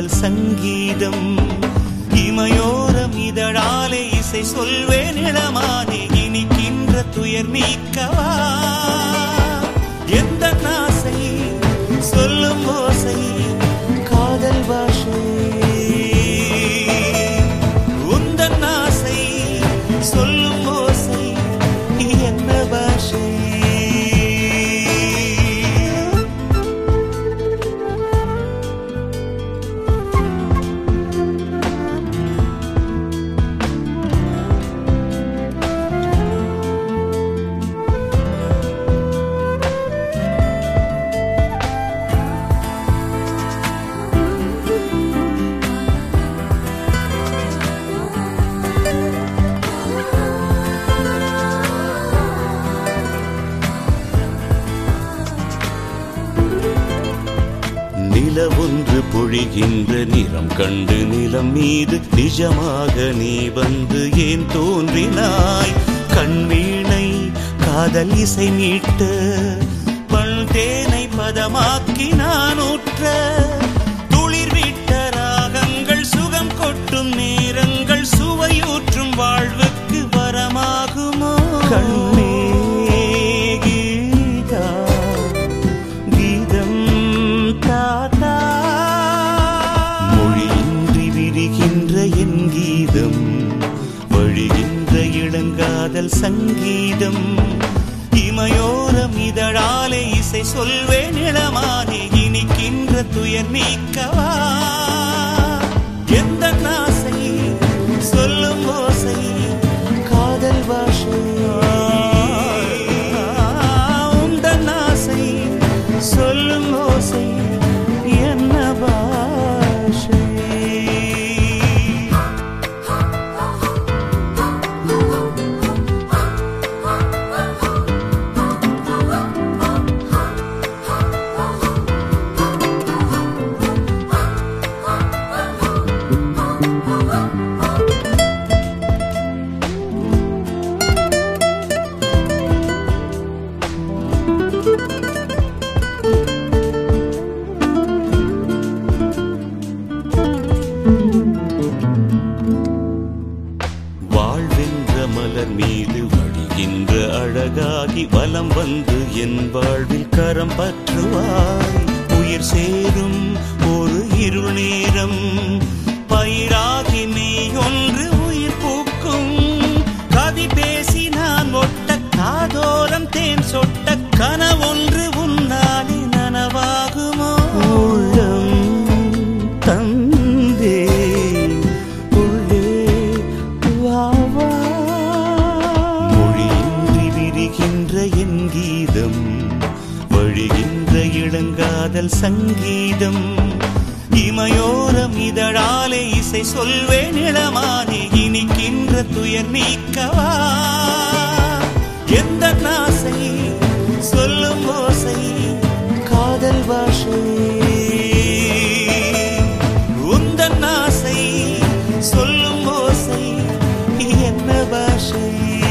காதல் சங்கீதம் இமையோரம் இதழாலே இசை சொல்வேன் இளமானே இனிக்கின்ற துயர் நீக்கவா எந்த ஆசை சொல்லும் ஓசை காதல் பாஷை உந்தன் ஆசை சொல்லும் ஓசை என்ன பாஷை நிலவொன்று பொழிகின்ற நிறம் கண்டு நிலம் மீது நிஜமாக நீ வந்து ஏன் தோன்றினாய் கண்வீணை காதல் இசை மீட்ட பல் தேனை பதமாக்கி நான் ஊற்ற துளிர் விட்ட ராகங்கள் சுகம் கொட்டும் நேரங்கள் சுவையூற்றும் வாழ்வுக்கு வரமாகுமோ கண்ணே கீதா கீதம் தாத்தா மொழியின்றி விரிகின்ற என் கீதம் வழிகின்ற இளங்காதல் சங்கீதம் இமையோரம் இதழாலே இசை சொல்வேன் இளமானே இனிக்கின்ற துயர் நீக்கவா எந்த ஆசை சொல்லும் ஓசை காதல் பாஷை உந்தன் ஆசை சொல்லும் ஓசை என்ன பாஷை வாழ்வென்ற மலர் மீது வழிகின்ற அழகாகி வலம் வந்து என் வாழ்வில் கரம் பற்றுவாய் உயிர் சேரும் ஒரு இருள் நேரம் பயிராகி நீ ஒன்று உயிர் பூக்கும் கவி பேசி நான் ஒட்ட காதோரம் தேன் சொட்ட கனவொன்று உன்னாலே நனவாகுமோ உள்ளம் தந்தே உள்ளே வா வா மொழியின்றி விரிகின்ற என் கீதம் வழிகின்ற இளங்காதல் சங்கீதம் இமையோரம் இதழாலே இசை சொல்வேன் இளமானே இனிக்கின்ற துயர் நீக்கவா எந்த ஆசை சொல்லும் ஓசை காதல் பாஷை உந்தன் ஆசை சொல்லும் ஓசை என்ன பாஷை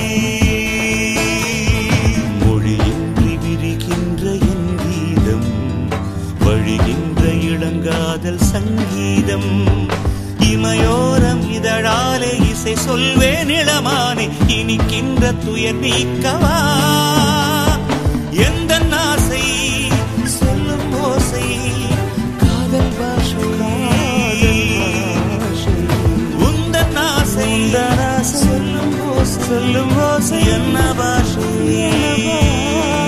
மொழியின்றி விரிகின்ற என் கீதம் வழிகின்ற இளங்காதல் சங்கீதம் இமையோரம் இதழாலே இசை சொல்வேன் இளமானே இனிக்கின்ற துயர் நீக்கவா எந்த ஆசை சொல்லும் ஓசை காதல் பாஷை உந்தன் ஆசை சொல்லும் ஓசை சொல்லும் ஓசை என்ன பாஷை